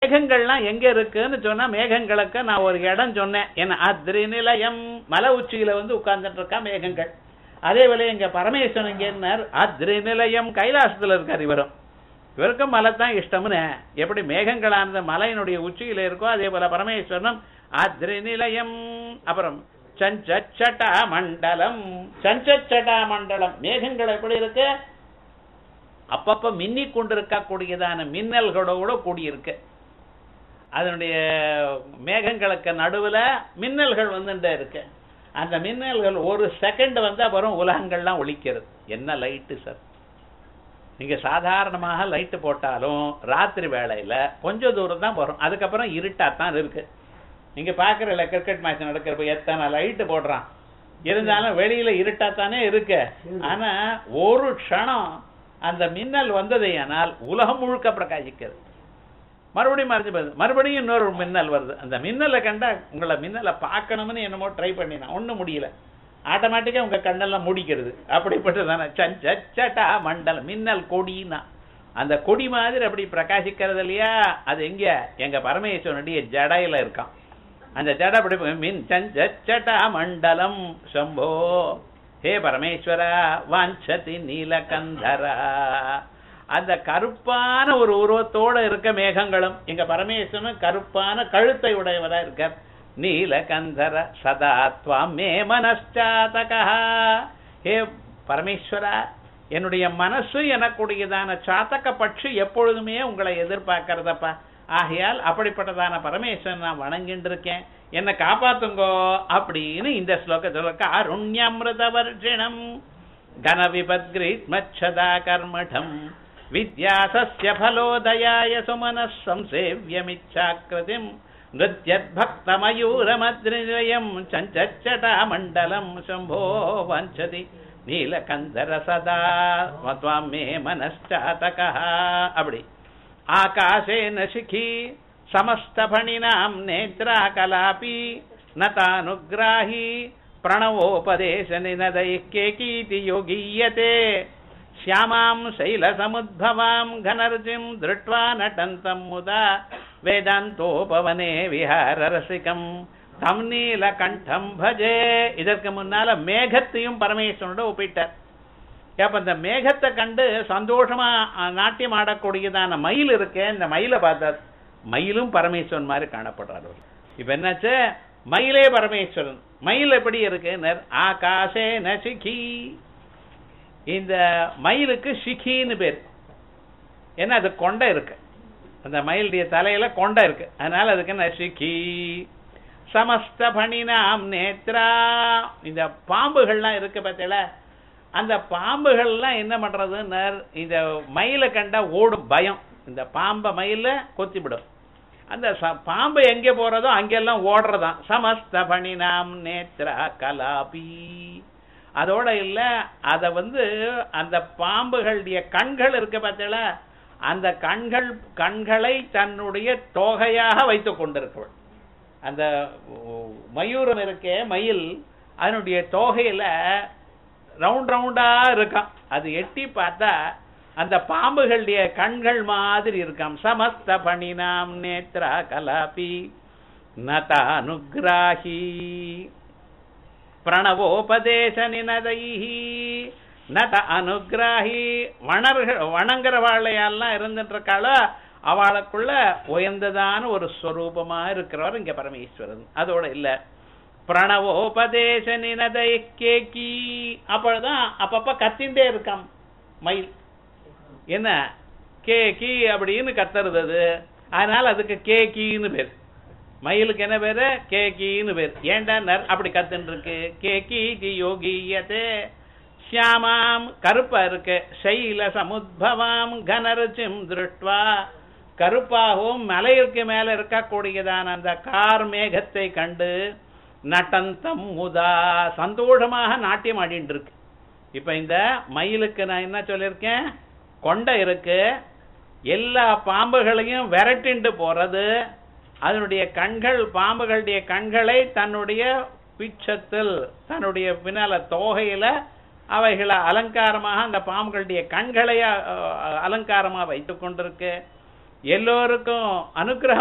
மேகங்கள்லாம் எங்க இருக்குன்னு சொன்னா மேகங்களுக்கு நான் ஒரு இடம் சொன்னேன் என்ன அத்ரி நிலையம் மலை உச்சியில வந்து உட்கார்ந்துட்டு இருக்கா மேகங்கள் அதே போல எங்க பரமேஸ்வரன் இங்க என்ன அத்ரி நிலையம் கைலாசத்துல இருக்கார் இவரும் இவருக்கும் மலை தான் இஷ்டம்னு எப்படி மேகங்களானது மலையினுடைய உச்சியில இருக்கோ அதே போல பரமேஸ்வரனும் அத்ரி நிலையம் அப்புறம் சஞ்சச்சட்டா மண்டலம் சஞ்சச்சட்டா மண்டலம் மேகங்கள் எப்படி இருக்கு அப்பப்ப மின்னி கொண்டிருக்கக்கூடியதான மின்னல்களோட கூடியிருக்கு அதனுடைய மேகங்களுக்கு நடுவுல மின்னல்கள் வந்துட்டே இருக்கு அந்த மின்னல்கள் ஒரு செகண்ட் வந்தா வரும் உலகங்கள்லாம் ஒழிக்கிறது என்ன லைட்டு சார் நீங்க சாதாரணமாக லைட்டு போட்டாலும் ராத்திரி வேளையில கொஞ்சம் தூரம் தான் வரும் அதுக்கப்புறம் இருட்டாத்தான் இருக்கு நீங்க பாக்குறல கிரிக்கெட் மேட்ச் நடக்கிறப்ப எத்தனை லைட்டு போடுறான் இருந்தாலும் வெளியில இருட்டாத்தானே இருக்கு ஆனா ஒரு க்ஷணம் அந்த மின்னல் வந்ததையானால் உலகம் முழுக்க பிரகாசிக்கிறது மறுபடியும் மறைஞ்சு போகுது மறுபடியும் இன்னொரு மின்னல் வருது அந்த மின்னலை கண்டா உங்களை மின்னலை பார்க்கணும்னு என்னமோ ட்ரை பண்ணினா ஒண்ணும் முடியல ஆட்டோமேட்டிக்கா உங்க கண்ணெல்லாம் முடிக்கிறது அப்படிப்பட்டதான சஞ்சட்டா மண்டலம் மின்னல் கொடினா அந்த கொடி மாதிரி அப்படி பிரகாசிக்கிறது இல்லையா அது எங்க எங்க பரமேஸ்வரனுடைய ஜடையில இருக்கான் அந்த ஜட அப்படி மின் சஞ்சட்டா மண்டலம் சம்போ ஹே பரமேஸ்வரா வாஞ்சதி நீலகந்தரா அந்த கருப்பான ஒரு உருவத்தோட இருக்க மேகங்களும் எங்க பரமேஸ்வரன் கருப்பான கழுத்தை உடையவரா இருக்கார் நீலகந்தர சதா துவாம் மே மனச்சாதகா ஹே பரமேஸ்வரா என்னுடைய மனசு எனக்குடையதான சாத்தக பட்சி எப்பொழுதுமே உங்களை எதிர்பார்க்கறதப்பா ஆகையால் அப்படிப்பட்டதான பரமேஸ்வரன் நான் வணங்கிட்டு இருக்கேன் என்னை காப்பாத்துங்கோ அப்படின்னு இந்த ஸ்லோகத்தில் காருண்யமிருத வர்ஷிணம் கன விபத்கிரீத்மச்சதா கர்மடம் வித்யாசஸ்ய ஃபலோதயாய சுமனः संसेव्यमिच्छाकृतिम् नृत्यद्भक्तमयूरमद्रिजयम् चञ्चच्चटा मण्डलम् शम्भो वञ्चति நீலகந்தர சதா त्वां मे मनश्चातकः அப்படி आकाशेन शिखी समस्तफणिनां नेत्रा कलापि नतानुग्राही प्रणवोपदेशनिनदैः केकीति योगीयते श्यामां शैलसमुद्भवां घनर्जिं दृष्ट्वा नटन्तं मुदा வேதாந்தோபவனே விஹாரரசிகம் தம் நீலகண்டம் பஜே இதற்கு முன்னால மேகத்தையும் பரமேஸ்வரனோட ஒப்பிட்டார் அப்ப இந்த மேகத்தை கண்டு சந்தோஷமா அஹ், நாட்டியம் ஆடக்கூடியதான மயில் இருக்கே இந்த மயிலை பார்த்தார் மயிலும் பரமேஸ்வரன் மாதிரி காணப்படுறார் அவர் இப்ப என்னாச்சு மயிலே பரமேஸ்வரன் மயில் எப்படி இருக்கு ஆகாசே நசிகி இந்த மயிலுக்கு சிகின்னு பேர் ஏன்னா அது கொண்டை இருக்கு அந்த மயிலுடைய தலையில கொண்டை இருக்கு அதனால அதுக்கு என்ன சிகி சமஸ்த பணினாம் நேத்ரா இந்த பாம்புகள்லாம் இருக்கு பார்த்தீங்கள அந்த பாம்புகள்லாம் என்ன பண்றதுன்னு இந்த மயிலை கண்டா ஓடும் பயம் இந்த பாம்பை மயில கொத்திவிடும் அந்த ச- பாம்பு எங்கே போறதோ அங்கெல்லாம் ஓடுறதாம் சமஸ்த பணினாம் நேத்ரா கலாபி அதோட இல்ல அத வந்து அந்த பாம்புகளுடைய கண்கள் இருக்கு பார்த்தீங்களா அந்த கண்கள் கண்களை தன்னுடைய தொகையாக வைத்துக் கொண்டிருக்கவள் அந்த உ- மயூரம் இருக்கே மயில் அதனுடைய தோகையில ரவுண்ட் ரவுண்டா இருக்காம் அது எட்டி பார்த்தா அந்த பாம்புகளுடைய கண்கள் மாதிரி இருக்காம் சமஸ்த பணினாம் நேத்ரா கலாபி நதானுகிராஹி பிரணவோபதேச நினதைஹி நத அனுகிராஹி வணர்கள் வணங்குறவாளையெல்லாம் இருந்துட்டு இருக்காளோ அவளுக்குள்ள உயர்ந்ததான ஒரு ஸ்வரூபமா இருக்கிறவர் இங்க பரமேஸ்வரன் அதோட இல்ல பிரணவோபதேச நினதை கேக்கி அப்பொழுதுதான் அப்பப்ப கத்திண்டே இருக்காம் மயில் என்ன கேக்கி அப்படின்னு கத்துறது அது அதனால அதுக்கு கேக்கின்னு பேர் மயிலுக்கு என்ன பேரு கேக்கின்னு பேர் ஏன்டா நர் அப்படி கத்துன்னு இருக்கு கேக்கி கி யோகியதே ஷியாமாம் கருப்பா இருக்கு சைல சமுத்பவாம் கனருச்சிம் திருஷ்டுவா கருப்பாகவும் மலையிற்கு மேல இருக்கக்கூடியதான அந்த கார் மேகத்தை கண்டு நட்டந்தம் முதா சந்தோஷமாக நாட்டியம் ஆடிட்டு இருக்கு இப்ப இந்த மயிலுக்கு நான் என்ன சொல்லியிருக்கேன் கொண்டை இருக்கு எல்லா பாம்புகளையும் விரட்டிண்டு போறது அதனுடைய கண்கள் பாம்புகளுடைய கண்களை தன்னுடைய பிச்சத்தில் தன்னுடைய பின்னால தோகையில அவைகளை அலங்காரமாக அந்த பாம்புகளுடைய கண்களை அஹ், அலங்காரமா வைத்துக் கொண்டிருக்கு எல்லோருக்கும் அனுக்கிரகம்